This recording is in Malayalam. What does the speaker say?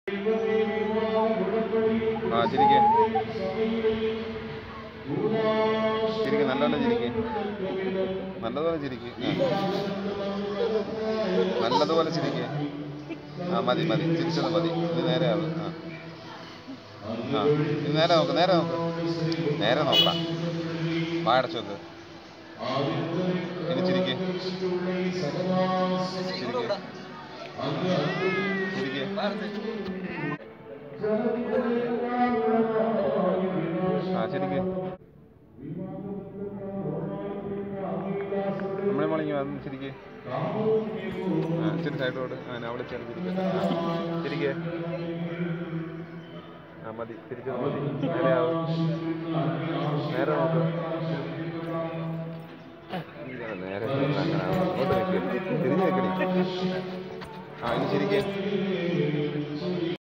ആ ചിരിക്കേ ചിരിക്ക് നല്ലോണം ചിരിക്ക് നല്ലതുപോലെ ചിരിക്ക് ആ. നല്ലതുപോലെ ചിരിക്ക് ആ മതി മതി ചിരിച്ചത് മതി ഇത് നേരെ ആവും ആ ആ ഇത് നേരെ നോക്ക് നേരെ നോക്ക് നേരെ നോക്കാം വായടച്ചു നോക്ക് ഇനി ചിരിക്ക് ചിരിക്ക് ചിരിക്ക് ആ ചിരിക്ക് നമ്മളെ മോളിങ്ങി വന്ന് ചിരിക്ക് ആ ഇച്ചിരി സൈഡോട് ആ അവിടെ ചേർന്ന് ചിരിക്ക് ചിരിക്ക് ആ മതി തിരിച്ചത് മതി നേരെ ആവും നേരെ നോക്ക് ഇങ്ങനെ നേരെ ചെന്ന് അങ്ങനെ ആവും. അങ്ങോട്ട് നിൽക്ക് തിരിഞ്ഞ് നിൽക്കടി ആ ഇനി ചിരിക്ക്